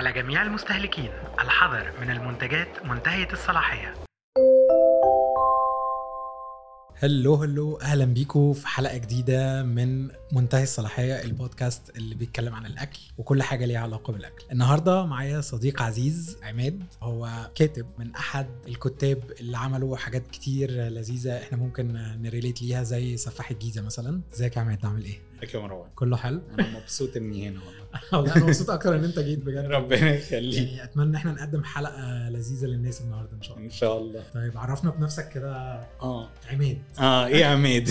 على جميع المستهلكين الحذر من المنتجات منتهية الصلاحية هلو هلو اهلا بيكم في حلقه جديده من منتهي الصلاحيه البودكاست اللي بيتكلم عن الاكل وكل حاجه ليها علاقه بالاكل النهارده معايا صديق عزيز عماد هو كاتب من احد الكتاب اللي عملوا حاجات كتير لذيذه احنا ممكن نريليت ليها زي سفاح الجيزه مثلا ازيك يا عماد عامل ايه ازيك يا مروان كله حلو انا مبسوط اني هنا والله والله انا مبسوط اكتر ان انت جيت بجد ربنا يخليك يعني اتمنى ان احنا نقدم حلقه لذيذه للناس النهارده ان شاء الله ان شاء الله طيب عرفنا بنفسك كده اه عماد اه ايه عماد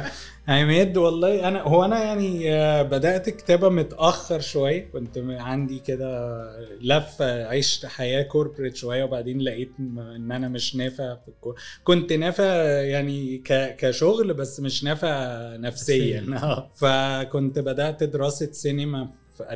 عماد والله انا هو انا يعني آه، بدات كتابه متاخر شويه كنت م- عندي كده لفه عشت حياه كوربريت شويه وبعدين لقيت م- ان انا مش نافع في الكور كنت نافع يعني ك... كشغل بس مش نافع نفسيا نفسياً. آه. فكنت بدات دراسه سينما في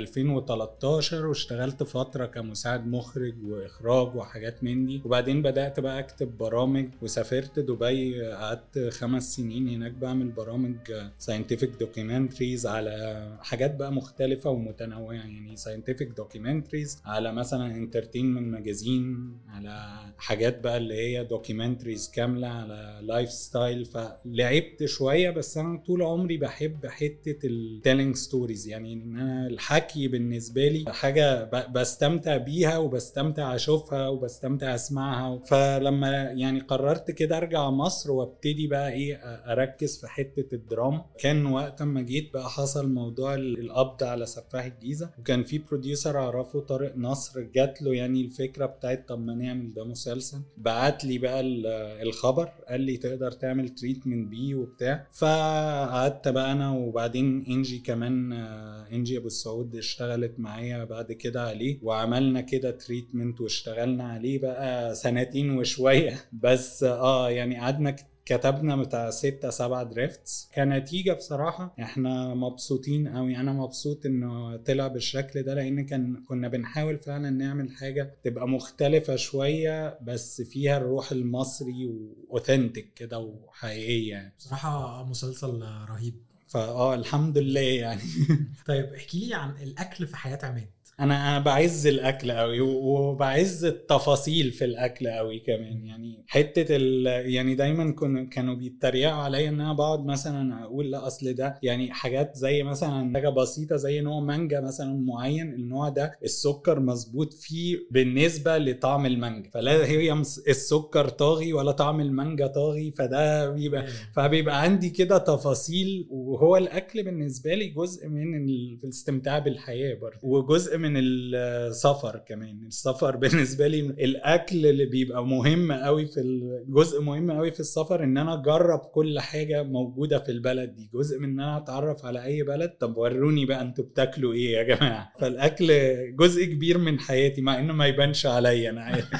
2013 واشتغلت فترة كمساعد مخرج وإخراج وحاجات من دي وبعدين بدأت بقى أكتب برامج وسافرت دبي قعدت خمس سنين هناك بعمل برامج ساينتفك دوكيومنتريز على حاجات بقى مختلفة ومتنوعة يعني ساينتفك دوكيومنتريز على مثلا انترتينمنت ماجازين على حاجات بقى اللي هي دوكيومنتريز كاملة على لايف ستايل فلعبت شوية بس أنا طول عمري بحب حتة التيلينج ستوريز يعني إن أنا الحكي بالنسبة لي حاجة ب- بستمتع بيها وبستمتع أشوفها وبستمتع أسمعها فلما يعني قررت كده أرجع مصر وابتدي بقى إيه أ- أركز في حتة الدراما كان وقت ما جيت بقى حصل موضوع ال- القبض على سفاح الجيزة وكان في بروديوسر أعرفه طارق نصر جات له يعني الفكرة بتاعت طب ما نعمل ده مسلسل بعت لي بقى ال- الخبر قال لي تقدر تعمل تريتمنت بيه وبتاع فقعدت بقى انا وبعدين انجي كمان آه، انجي ابو السعود اشتغلت معايا بعد كده عليه وعملنا كده تريتمنت واشتغلنا عليه بقى سنتين وشويه بس اه يعني قعدنا ك- كتبنا بتاع ستة سبعة دريفتس كنتيجة بصراحة احنا مبسوطين قوي انا مبسوط انه طلع بالشكل ده لان كان كنا بنحاول فعلا نعمل حاجة تبقى مختلفة شوية بس فيها الروح المصري واوثنتك كده وحقيقية يعني بصراحه مسلسل رهيب فاه الحمد لله يعني طيب احكي لي عن الاكل في حياه عماد انا انا بعز الاكل قوي وبعز التفاصيل في الاكل قوي كمان يعني حته ال يعني دايما كن كانوا بيتريقوا عليا ان انا بقعد مثلا اقول لا اصل ده يعني حاجات زي مثلا حاجه بسيطه زي نوع مانجا مثلا معين النوع ده السكر مظبوط فيه بالنسبه لطعم المانجا فلا هي مس- السكر طاغي ولا طعم المانجا طاغي فده بيبقى فبيبقى عندي كده تفاصيل وهو الاكل بالنسبه لي جزء من ال- الاستمتاع بالحياه برضه وجزء من السفر كمان السفر بالنسبه لي الاكل اللي بيبقى مهم قوي في ال- جزء مهم قوي في السفر ان انا اجرب كل حاجه موجوده في البلد دي جزء من ان انا اتعرف على اي بلد طب وروني بقى انتوا بتاكلوا ايه يا جماعه فالاكل جزء كبير من حياتي مع انه ما يبانش عليا انا عارف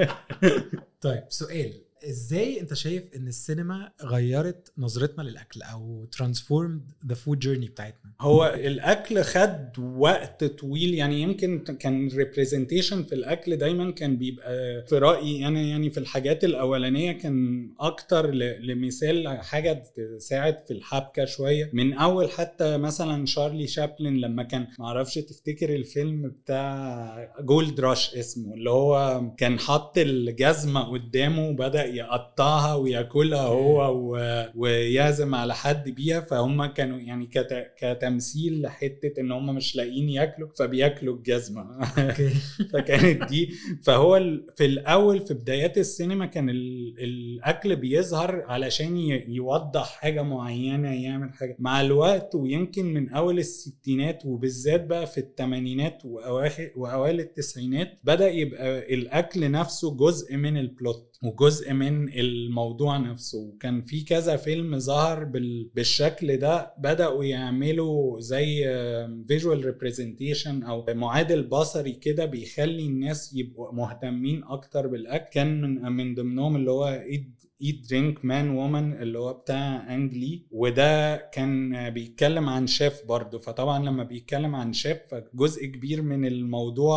طيب سؤال ازاي انت شايف ان السينما غيرت نظرتنا للاكل او ترانسفورمد ذا فود جيرني بتاعتنا هو الاكل خد وقت طويل يعني يمكن كان الريبريزنتيشن في الاكل دايما كان بيبقى في رايي انا يعني في الحاجات الاولانيه كان اكتر ل- لمثال حاجه تساعد في الحبكه شويه من اول حتى مثلا شارلي شابلن لما كان معرفش تفتكر الفيلم بتاع جولد راش اسمه اللي هو كان حط الجزمه قدامه وبدا يقطعها وياكلها هو و... ويعزم على حد بيها فهم كانوا يعني كت... كتمثيل لحته ان هم مش لاقيين ياكلوا فبياكلوا الجزمه اوكي فكانت دي فهو ال- في الاول في بدايات السينما كان ال- الاكل بيظهر علشان ي- يوضح حاجه معينه يعمل حاجه مع الوقت ويمكن من اول الستينات وبالذات بقى في الثمانينات واواخر واوائل التسعينات بدا يبقى الاكل نفسه جزء من البلوت وجزء من الموضوع نفسه وكان في كذا فيلم ظهر بال- بالشكل ده بدأوا يعملوا زي فيجوال ريبريزنتيشن او معادل بصري كده بيخلي الناس يبقوا مهتمين اكتر بالاكل كان من من ضمنهم اللي هو ايد ايت درينك مان وومن اللي هو بتاع انجلي وده كان بيتكلم عن شيف برضه فطبعا لما بيتكلم عن شيف فجزء كبير من الموضوع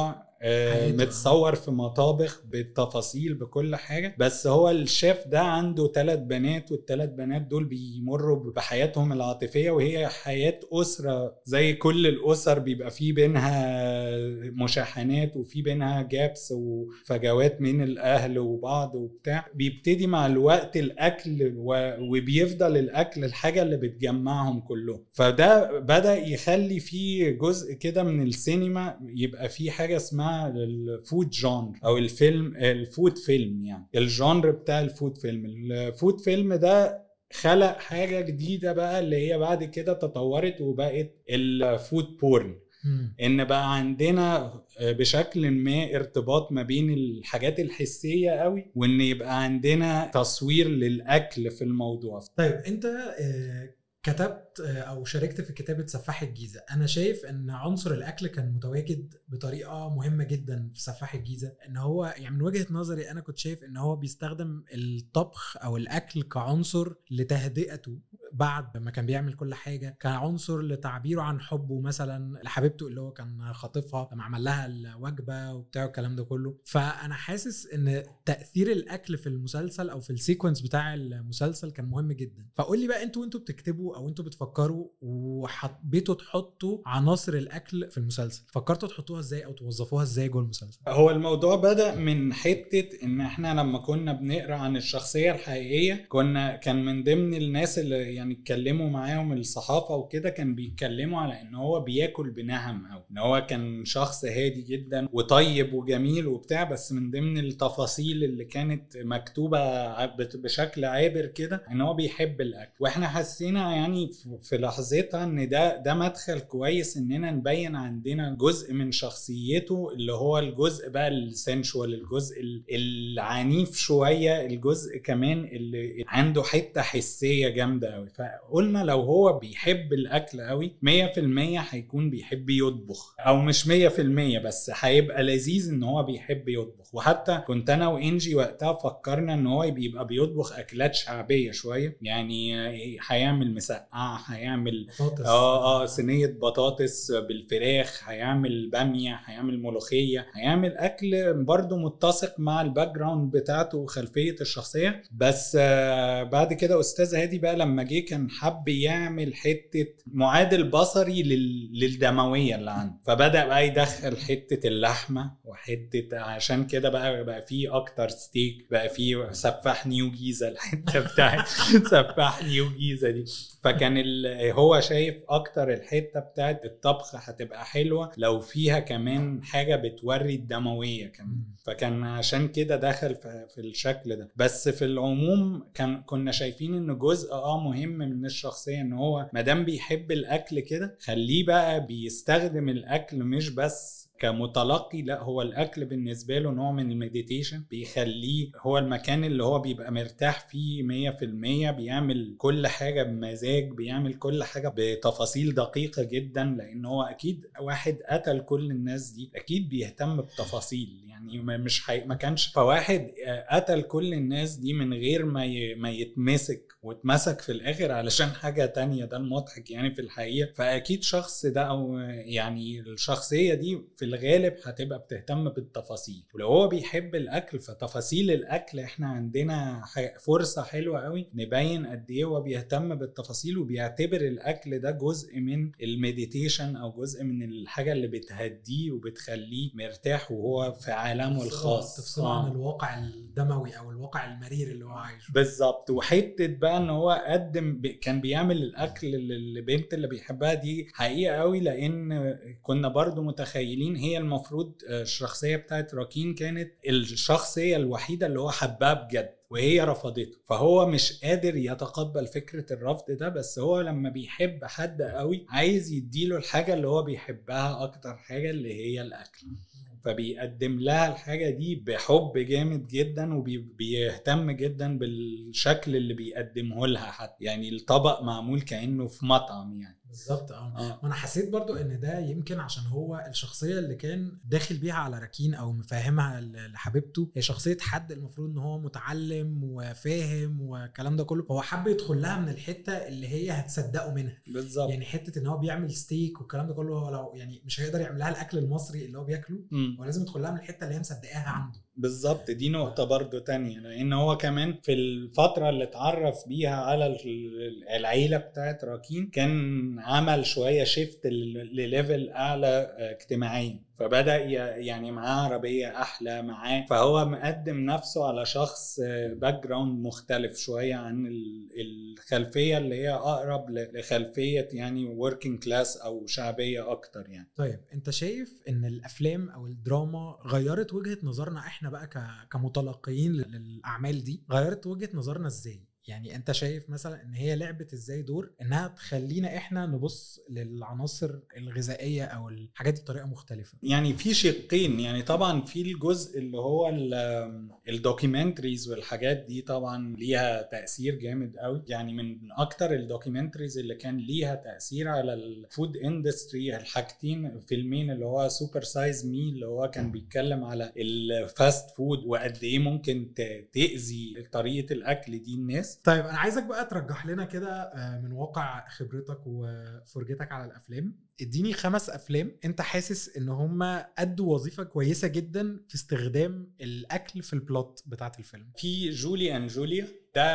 آه، حياته. متصور في مطابخ بالتفاصيل بكل حاجه بس هو الشيف ده عنده ثلاث بنات والثلاث بنات دول بيمروا بحياتهم العاطفيه وهي حياه اسره زي كل الاسر بيبقى في بينها مشاحنات وفي بينها جابس وفجوات من الاهل وبعض وبتاع بيبتدي مع الوقت الاكل و- وبيفضل الاكل الحاجه اللي بتجمعهم كلهم فده بدا يخلي في جزء كده من السينما يبقى في حاجه اسمها الفود جانر او الفيلم الفود فيلم يعني الجانر بتاع الفود فيلم الفود فيلم ده خلق حاجه جديده بقى اللي هي بعد كده تطورت وبقت الفود بورن مم. ان بقى عندنا بشكل ما ارتباط ما بين الحاجات الحسيه قوي وان يبقى عندنا تصوير للاكل في الموضوع طيب انت آه، كتبت آه، او شاركت في كتابه سفاح الجيزه انا شايف ان عنصر الاكل كان متواجد بطريقه مهمه جدا في سفاح الجيزه ان هو يعني من وجهه نظري انا كنت شايف ان هو بيستخدم الطبخ او الاكل كعنصر لتهدئته بعد ما كان بيعمل كل حاجه كعنصر لتعبيره عن حبه مثلا لحبيبته اللي هو كان خاطفها لما عمل لها الوجبه وبتاع الكلام ده كله فانا حاسس ان تاثير الاكل في المسلسل او في السيكونس بتاع المسلسل كان مهم جدا فقول لي بقى انتوا وانتوا بتكتبوا او انتوا بتفكروا وحبيتوا تحطوا عناصر الاكل في المسلسل فكرتوا تحطوها ازاي او توظفوها ازاي جوه المسلسل هو الموضوع بدأ من حتة ان احنا لما كنا بنقرا عن الشخصية الحقيقية كنا كان من ضمن الناس اللي يعني اتكلموا معاهم الصحافة وكده كان بيتكلموا على ان هو بياكل بنهم او ان هو كان شخص هادي جدا وطيب وجميل وبتاع بس من ضمن التفاصيل اللي كانت مكتوبة ع- بت- بشكل عابر كده ان هو بيحب الاكل واحنا حسينا يعني في- في لحظتها ان ده ده مدخل كويس اننا نبين عندنا جزء من شخصيته اللي هو الجزء بقى السنشوال الجزء ال- العنيف شويه الجزء كمان اللي عنده حته حسيه جامده قوي فقلنا لو هو بيحب الاكل قوي 100% هيكون بيحب يطبخ او مش 100% بس هيبقى لذيذ ان هو بيحب يطبخ وحتى كنت انا وانجي وقتها فكرنا ان هو بيبقى بيطبخ اكلات شعبيه شويه يعني هيعمل مسقعه هيعمل بطاطس اه اه صينيه بطاطس بالفراخ هيعمل باميه هيعمل ملوخيه هيعمل اكل برضو متسق مع الباك جراوند بتاعته وخلفيه الشخصيه بس آه بعد كده استاذ هادي بقى لما جه كان حب يعمل حته معادل بصري لل... للدمويه اللي عنده فبدا بقى يدخل حته اللحمه وحته عشان كده بقى بقى في اكتر ستيك بقى في سفاح نيو جيزه الحته بتاعت سفاح نيو جيزه دي فكان ال- هو شايف اكتر الحته بتاعت الطبخ هتبقى حلوه لو فيها كمان حاجه بتوري الدمويه كمان مم. فكان عشان كده دخل في, في الشكل ده بس في العموم كان كنا شايفين ان جزء اه مهم من الشخصيه ان هو مادام بيحب الاكل كده خليه بقى بيستخدم الاكل مش بس كمتلقي لا هو الاكل بالنسبه له نوع من المديتيشن بيخليه هو المكان اللي هو بيبقى مرتاح فيه 100% بيعمل كل حاجه بمزاج بيعمل كل حاجه بتفاصيل دقيقه جدا لان هو اكيد واحد قتل كل الناس دي اكيد بيهتم بتفاصيل يعني ما- مش حي... ما كانش فواحد آه، قتل كل الناس دي من غير ما ي... ما يتمسك واتمسك في الاخر علشان حاجه تانية ده المضحك يعني في الحقيقه فاكيد شخص ده او يعني الشخصيه دي في الغالب هتبقى بتهتم بالتفاصيل ولو هو بيحب الاكل فتفاصيل الاكل احنا عندنا ح- فرصه حلوه قوي نبين قد ايه هو بيهتم بالتفاصيل وبيعتبر الاكل ده جزء من المديتيشن او جزء من الحاجه اللي بتهديه وبتخليه مرتاح وهو في عالمه الخاص تفصله آه. عن الواقع الدموي او الواقع المرير اللي هو عايشه بالظبط وحته بقى ان هو قدم ب... كان بيعمل الاكل للبنت اللي بيحبها دي حقيقه قوي لان كنا برضو متخيلين هي المفروض الشخصيه بتاعت راكين كانت الشخصيه الوحيده اللي هو حبها بجد وهي رفضته فهو مش قادر يتقبل فكره الرفض ده بس هو لما بيحب حد قوي عايز يديله الحاجه اللي هو بيحبها اكتر حاجه اللي هي الاكل فبيقدم لها الحاجة دي بحب جامد جدا وبيهتم جدا بالشكل اللي بيقدمه لها حتى يعني الطبق معمول كأنه في مطعم يعني بالظبط اه اه وانا حسيت برضو ان ده يمكن عشان هو الشخصيه اللي كان داخل بيها على راكين او مفهمها ل- لحبيبته هي شخصيه حد المفروض ان هو متعلم وفاهم والكلام ده كله هو حب يدخل لها من الحته اللي هي هتصدقه منها بالظبط يعني حته ان هو بيعمل ستيك والكلام ده كله هو لو يعني مش هيقدر يعمل لها الاكل المصري اللي هو بياكله مم. هو لازم يدخل لها من الحته اللي هي مصدقاها عنده بالظبط دي نقطة برضو تانية لأن هو كمان في الفترة اللي اتعرف بيها على ال- العيلة بتاعت راكين كان عمل شوية شيفت لليفل أعلى آه، اجتماعيا فبدأ ي- يعني معاه عربية أحلى معاه فهو مقدم نفسه على شخص باك جراوند مختلف شوية عن ال- الخلفية اللي هي أقرب ل- لخلفية يعني وركينج كلاس أو شعبية أكتر يعني طيب انت شايف ان الافلام او الدراما غيرت وجهه نظرنا احنا بقى ك- كمتلقيين للاعمال دي غيرت وجهه نظرنا ازاي يعني انت شايف مثلا ان هي لعبت ازاي دور انها تخلينا احنا نبص للعناصر الغذائيه او الحاجات دي بطريقه مختلفه يعني في شقين يعني طبعا في الجزء اللي هو الدوكيومنتريز والحاجات دي طبعا ليها تأثير جامد قوي يعني من اكتر الدوكيومنتريز اللي كان ليها تأثير على الفود اندستري الحاجتين فيلمين اللي هو سوبر سايز مي اللي هو كان بيتكلم على الفاست فود وقد ايه ممكن ت- تأذي طريقة الاكل دي الناس طيب انا عايزك بقى ترجح لنا كده آه، من واقع خبرتك وفرجتك على الافلام اديني خمس افلام انت حاسس ان هم ادوا وظيفه كويسه جدا في استخدام الاكل في البلوت بتاعت الفيلم في جولي اند جوليا ده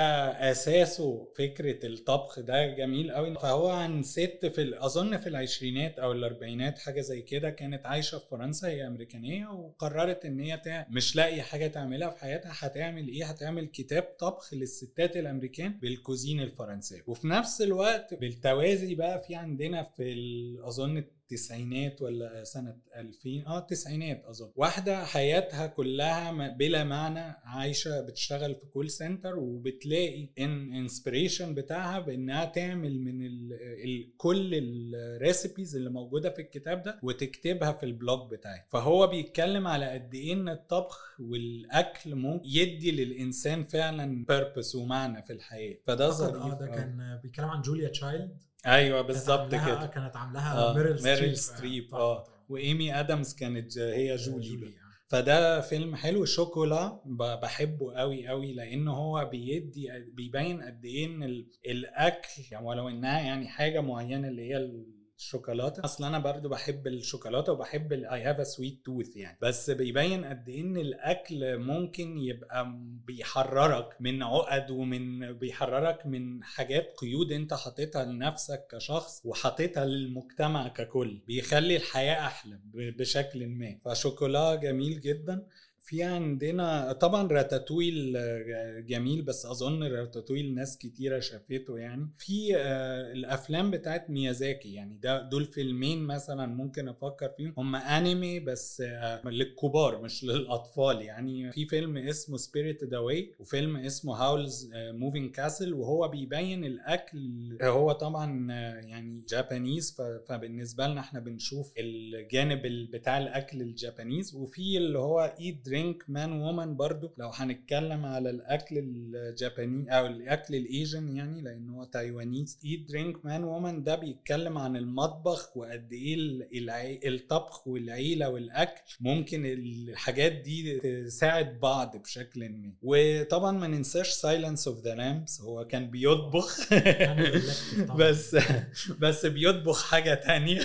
اساسه فكره الطبخ ده جميل قوي فهو عن ست في ال- اظن في العشرينات او الاربعينات حاجه زي كده كانت عايشه في فرنسا هي امريكانيه وقررت ان هي تع... مش لاقي حاجه تعملها في حياتها هتعمل ايه هتعمل كتاب طبخ للستات الامريكان بالكوزين الفرنسي وفي نفس الوقت بالتوازي بقى في عندنا في ال- اظن التسعينات ولا سنة 2000 اه التسعينات اظن واحدة حياتها كلها م- بلا معنى عايشة بتشتغل في كول سنتر وبتلاقي ان انسبريشن بتاعها بانها تعمل من ال ال كل الريسيبيز اللي موجودة في الكتاب ده وتكتبها في البلوج بتاعي فهو بيتكلم على قد ايه ان الطبخ والاكل ممكن يدي للانسان فعلا بيربس ومعنى في الحياة فده أعتقد ظريف اه ده أوي. كان بيتكلم عن جوليا تشايلد ايوه كانت بالظبط عاملاها- كده كانت عاملاها آه، ميريل ستريب ميريل ستريب طبعاً، اه طبعاً. وايمي ادمز كانت هي جولي, جولي جولي. آه. فده فيلم حلو شوكولا ب- بحبه قوي قوي لان هو بيدي بيبين قد ايه ان ال- الاكل يعني ولو انها يعني حاجه معينه اللي هي الشوكولاته اصلا انا برضو بحب الشوكولاته وبحب اي هاف ا سويت توث يعني بس بيبين قد ايه ان الاكل ممكن يبقى م- بيحررك من عقد ومن بيحررك من حاجات قيود انت حاططها لنفسك كشخص وحاططها للمجتمع ككل بيخلي الحياه احلى ب- بشكل ما فشوكولا جميل جدا في عندنا طبعا راتاتويل آه، جميل بس اظن راتاتويل ناس كتيره شافته يعني في آه، الافلام بتاعت ميازاكي يعني ده دول فيلمين مثلا ممكن افكر فيهم هم انمي بس آه، للكبار مش للاطفال يعني في فيلم اسمه سبيريت اواي وفيلم اسمه هاولز موفينج كاسل وهو بيبين الاكل هو طبعا آه، يعني جابانيز ف- فبالنسبه لنا احنا بنشوف الجانب ال- بتاع الاكل الجابانيز وفي اللي هو ايت درينك مان وومن برضو لو هنتكلم على الاكل الجاباني او الاكل الايجن يعني لان هو تايوانيز ايت درينك مان وومن ده بيتكلم عن المطبخ وقد ايه ال- العي- الطبخ والعيله والاكل ممكن الحاجات دي تساعد بعض بشكل ما وطبعا ما ننساش سايلنس اوف ذا لامبس هو كان بيطبخ يعني بالله طبعاً. بس بس بيطبخ حاجه تانية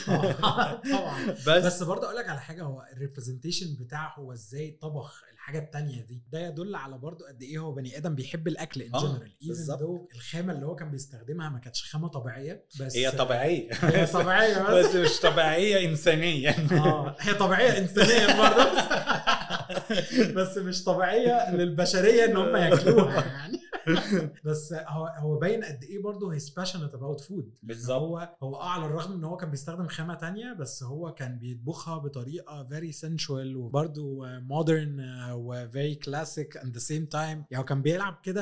طبعا بس, بس برضه اقول لك على حاجه هو الريبرزنتيشن بتاعه هو ازاي طبخ الحاجه التانية دي ده يدل على برضه قد ايه هو بني ادم بيحب الاكل ان آه، جنرال ايفن بالظبط. دو الخامه اللي هو كان بيستخدمها ما كانتش خامه طبيعيه بس هي طبيعيه هي طبيعيه بس بس مش طبيعيه انسانيه اه هي طبيعيه انسانيا برضه بس مش طبيعيه للبشريه ان هم ياكلوها يعني بس هو هو باين قد ايه برضه هيز باشنت اباوت فود بالظبط. هو هو اه على الرغم ان هو كان بيستخدم خامه تانية بس هو كان بيطبخها بطريقه فيري سنشوال وبرضه مودرن وفيري كلاسيك اند ذا سيم تايم يعني هو كان بيلعب كده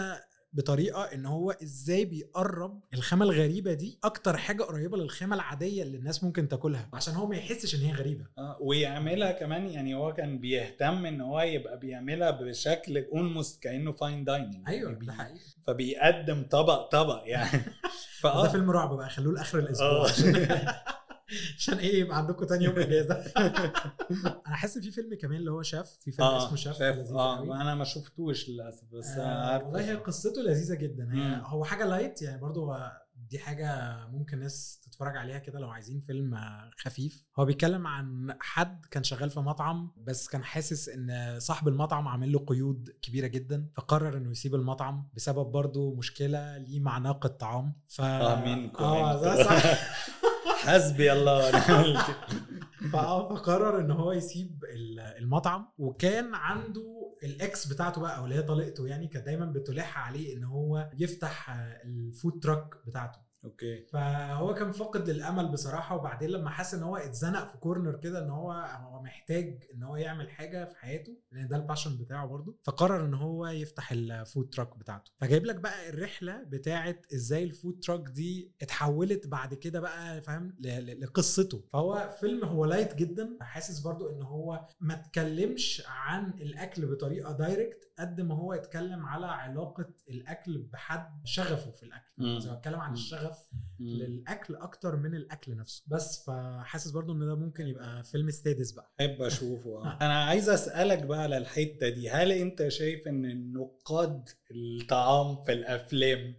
بطريقه ان هو ازاي بيقرب الخامه الغريبه دي اكتر حاجه قريبه للخامه العاديه اللي الناس ممكن تاكلها عشان هو ما يحسش ان هي غريبه آه، ويعملها كمان يعني هو كان بيهتم ان هو يبقى بيعملها بشكل اولموست كانه فاين دايننج ايوه ده حقيقي فبيقدم طبق طبق يعني ده فاه فيلم رعب بقى خلوه لاخر الاسبوع آه. عشان عشان ايه يبقى عندكم تاني يوم اجازه انا حاسس في فيلم كمان اللي هو شاف في فيلم اه اسمه شاف شاف لذيذ اه قوي. انا ما شفتوش للاسف بس آه، عارف والله هي قصته لذيذه جدا هي مم. هو حاجه لايت يعني برضو هو دي حاجه ممكن ناس تتفرج عليها كده لو عايزين فيلم آه، خفيف هو بيتكلم عن حد كان شغال في مطعم بس كان حاسس ان صاحب المطعم عامل له قيود كبيره جدا فقرر انه يسيب المطعم بسبب برضو مشكله ليه مع ناقد طعام ف اه منكم اه ده صح حسبي الله ونعم الوكيل. فاه فقرر ان هو يسيب ال- المطعم وكان عنده الاكس بتاعته بقى او اللي هي طليقته يعني كانت دايما بتلح عليه ان هو يفتح آه، الفود تراك بتاعته اوكي فهو كان فاقد للامل بصراحه وبعدين لما حس ان هو اتزنق في كورنر كده ان هو هو محتاج ان هو يعمل حاجه في حياته لان ده الباشن بتاعه برضه فقرر ان هو يفتح الفود تراك بتاعته فجايب لك بقى الرحله بتاعه ازاي الفود تراك دي اتحولت بعد كده بقى فاهم ل- ل- لقصته فهو فيلم هو لايت جدا حاسس برضو ان هو ما اتكلمش عن الاكل بطريقه دايركت قد ما هو اتكلم على علاقه الاكل بحد شغفه في الاكل مم. زي ما اتكلم عن مم. الشغف مم. للاكل اكتر من الاكل نفسه بس فحاسس برضو ان ده ممكن يبقى فيلم ستيدس بقى احب اشوفه آه. انا عايز اسالك بقى على الحته دي هل انت شايف ان النقاد الطعام في الافلام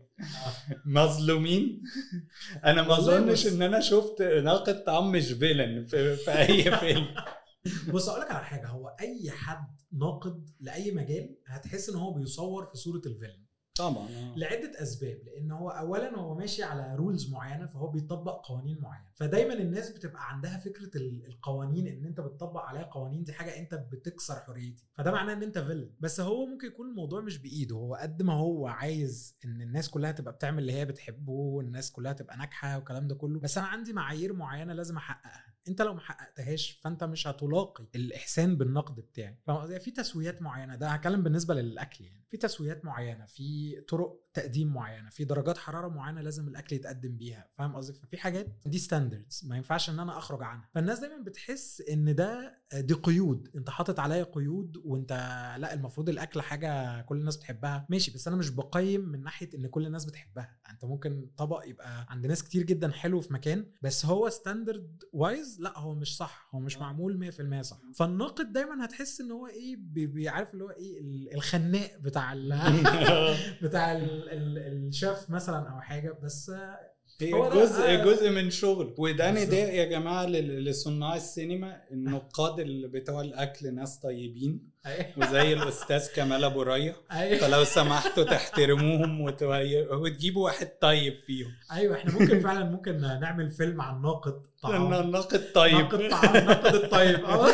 مظلومين انا ما والله اظنش بص. ان انا شفت ناقد طعام مش فيلن في, في اي فيلم بص اقول لك على حاجه هو اي حد ناقد لاي مجال هتحس ان هو بيصور في صوره الفيلم طبعا آه. لعده اسباب لان هو اولا هو ماشي على رولز معينه فهو بيطبق قوانين معينه فدايما الناس بتبقى عندها فكره ال- القوانين ان انت بتطبق عليها قوانين دي حاجه انت بتكسر حريتي فده معناه ان انت فيلن بس هو ممكن يكون الموضوع مش بايده هو قد ما هو عايز ان الناس كلها تبقى بتعمل اللي هي بتحبه والناس كلها تبقى ناجحه والكلام ده كله بس انا عندي معايير معينه لازم احققها انت لو ما حققتهاش فانت مش هتلاقي الاحسان بالنقد بتاعي فاهم قصدي؟ في تسويات معينه ده هتكلم بالنسبه للاكل يعني في تسويات معينه في طرق تقديم معينه في درجات حراره معينه لازم الاكل يتقدم بيها فاهم قصدي ففي حاجات دي ستاندردز ما ينفعش ان انا اخرج عنها فالناس دايما بتحس ان ده دي قيود انت حاطط عليا قيود وانت لا المفروض الاكل حاجه كل الناس بتحبها ماشي بس انا مش بقيم من ناحيه ان كل الناس بتحبها انت ممكن طبق يبقى عند ناس كتير جدا حلو في مكان بس هو ستاندرد وايز لا هو مش صح هو مش آه. معمول 100% صح فالناقد دايما هتحس ان هو ايه بي- بيعرف اللي هو ايه ال- الخناق بتاع ال بتاع ال- ال- الشيف مثلا او حاجه بس هو ده- جزء آه. جزء من شغل وده بالظبط. نداء يا جماعه لل- لصناع السينما النقاد اللي بتوع الاكل ناس طيبين وزي الاستاذ كمال ابو ريا ايوه فلو سمحتوا تحترموهم وتغي- وتجيبوا واحد طيب فيهم ايوه احنا ممكن فعلا ممكن نعمل فيلم عن ناقد لان طعام الناقد طيب ناقد طعام ناقد الطيب اه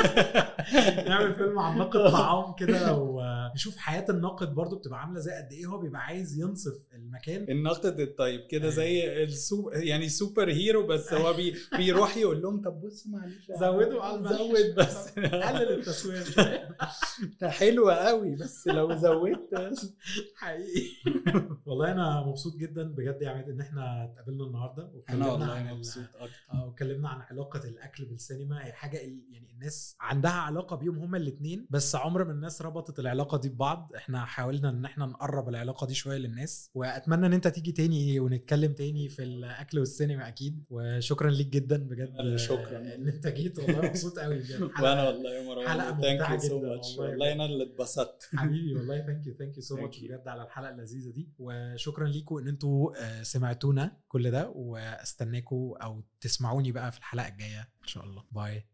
نعمل فيلم عن ناقد طعام كده ونشوف حياه الناقد برضو بتبقى عامله زي قد ايه هو بيبقى عايز ينصف المكان الناقد الطيب كده زي السو يعني سوبر هيرو بس هو بي بيروح يقول لهم طب بصوا معلش زودوا على الملح. زود بس قلل التسويه شوية. ده حلو قوي بس لو زودت حقيقي والله انا مبسوط جدا بجد يا عماد ان احنا اتقابلنا النهارده انا واتكلمنا والله عن ال- مبسوط اكتر اه واتكلمنا عن علاقه الاكل بالسينما هي حاجه ال- يعني الناس عندها علاقه بيهم هما الاثنين بس عمر ما الناس ربطت العلاقه دي ببعض احنا حاولنا ان احنا نقرب العلاقه دي شويه للناس واتمنى ان انت تيجي تاني ونتكلم تاني في الاكل والسينما اكيد وشكرا ليك جدا بجد أنا شكراً. ان انت جيت والله مبسوط قوي بجد حلقة- وانا والله يا مروان حلقة ثانك ممتعة يو سو جداً ماتش والله. والله انا اللي اتبسطت حبيبي والله ثانك يو ثانك يو سو Thank ماتش you. بجد على الحلقه اللذيذه دي وشكرا ليكم ان انتوا آه، سمعتونا كل ده واستناكم او تسمعوني بقى في الحلقه الجايه ان شاء الله باي